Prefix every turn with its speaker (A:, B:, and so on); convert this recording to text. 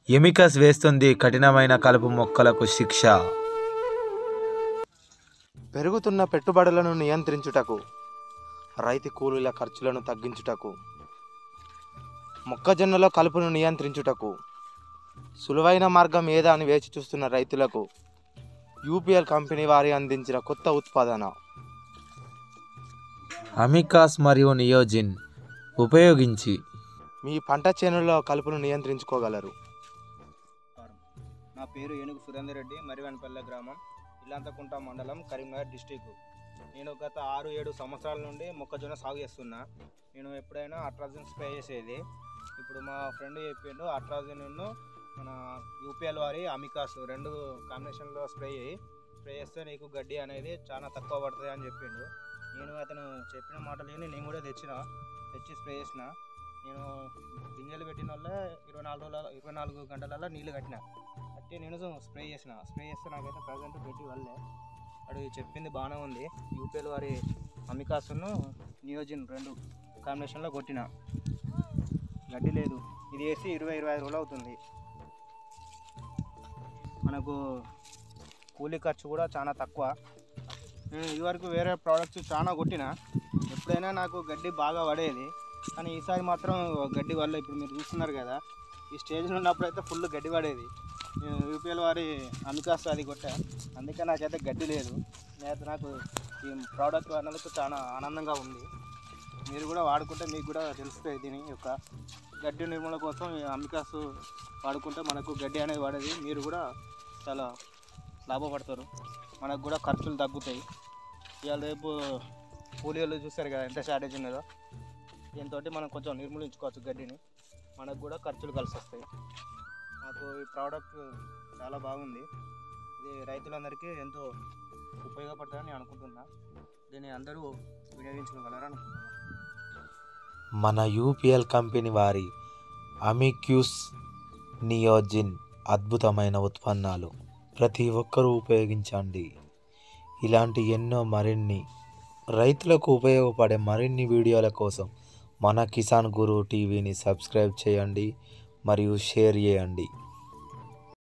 A: amicus వేస్తుంది కఠినమైన కలుపు మొక్కలకు శిక్ష
B: పెరుగుతున్న పెట్టుబడులను నియంత్రించుటకు రైతు కూలీల ఖర్చులను తగ్గించుటకు మొక్కజొన్నలో కలుపును నియంత్రించుటకు సులువైన మార్గం ఏదా అని వేచి చూస్తున్న రైతులకు యూపీఎల్ కంపెనీ వారి అందించిన కొత్త ఉత్పాదన
A: అమికాస్ మరియు నియోజిన్ ఉపయోగించి
B: మీ పంట చేనుల్లో కలుపును నియంత్రించుకోగలరు
C: నా పేరు ఏనుగు సురేందర్ రెడ్డి మరివెనపల్లె గ్రామం ఇల్లంతకుంట మండలం కరీంనగర్ డిస్టిక్ నేను గత ఆరు ఏడు సంవత్సరాల నుండి మొక్కజొన్న సాగు చేస్తున్నా నేను ఎప్పుడైనా అట్రాజిన్ స్ప్రే చేసేది ఇప్పుడు మా ఫ్రెండ్ చెప్పిండు అట్రాజిన్ మన యూపీఎల్ వారి అమికాస్ రెండు కాంబినేషన్లో స్ప్రే చేయి స్ప్రే చేస్తే నీకు గడ్డి అనేది చాలా తక్కువ పడుతుంది అని చెప్పిండు నేను అతను చెప్పిన మాటలు విని నేను కూడా తెచ్చిన తెచ్చి స్ప్రే చేసిన నేను గింజలు పెట్టిన వల్ల ఇరవై నాలుగు రోజుల ఇరవై నాలుగు గంటలలో నీళ్ళు కట్టిన కట్టి నేను స్ప్రే చేసిన స్ప్రే చేస్తే నాకైతే ప్రజెంట్ గడ్డి వల్లే అడు చెప్పింది బాగానే ఉంది యూపీఎల్ వారి అమికాసును నియోజిన్ రెండు కాంబినేషన్లో కొట్టిన గడ్డి లేదు ఇది వేసి ఇరవై ఇరవై ఐదు రోజులు అవుతుంది మనకు కూలీ ఖర్చు కూడా చాలా తక్కువ నేను ఇదివరకు వేరే ప్రోడక్ట్స్ చాలా కొట్టిన ఎప్పుడైనా నాకు గడ్డి బాగా పడేది కానీ ఈసారి మాత్రం గడ్డి వల్ల ఇప్పుడు మీరు చూస్తున్నారు కదా ఈ స్టేజ్లో ఉన్నప్పుడు అయితే ఫుల్ గడ్డి పడేది నేను యూపీఎల్ వారి అమికాస్ అది కొట్టా అందుకే నాకైతే గడ్డి లేదు నేనైతే నాకు ఈ ప్రోడక్ట్ అన్నందుకు చాలా ఆనందంగా ఉంది మీరు కూడా వాడుకుంటే మీకు కూడా తెలుస్తుంది దీని యొక్క గడ్డి నిర్మూలన కోసం ఈ అమికాస్ వాడుకుంటే మనకు గడ్డి అనేది పడేది మీరు కూడా చాలా లాభపడతారు మనకు కూడా ఖర్చులు తగ్గుతాయి ఇవాళ రేపు కూలీలు చూస్తారు కదా ఎంత షార్టేజ్ ఉన్నదో దీంతో మనం కొంచెం నిర్మూలించుకోవచ్చు గడ్డిని మనకు కూడా ఖర్చులు కలిసి వస్తాయి నాకు ఈ ప్రోడక్ట్ చాలా బాగుంది ఇది రైతులందరికీ ఎంతో ఉపయోగపడుతుందని నేను అనుకుంటున్నా దీన్ని అందరూ వినియోగించుకోగలరు అనుకుంటున్నాను
A: మన యూపీఎల్ కంపెనీ వారి అమిక్యూస్ నియోజిన్ అద్భుతమైన ఉత్పన్నాలు ప్రతి ఒక్కరూ ఉపయోగించండి ఇలాంటి ఎన్నో మరిన్ని రైతులకు ఉపయోగపడే మరిన్ని వీడియోల కోసం మన కిసాన్ గురు టీవీని సబ్స్క్రైబ్ చేయండి మరియు షేర్ చేయండి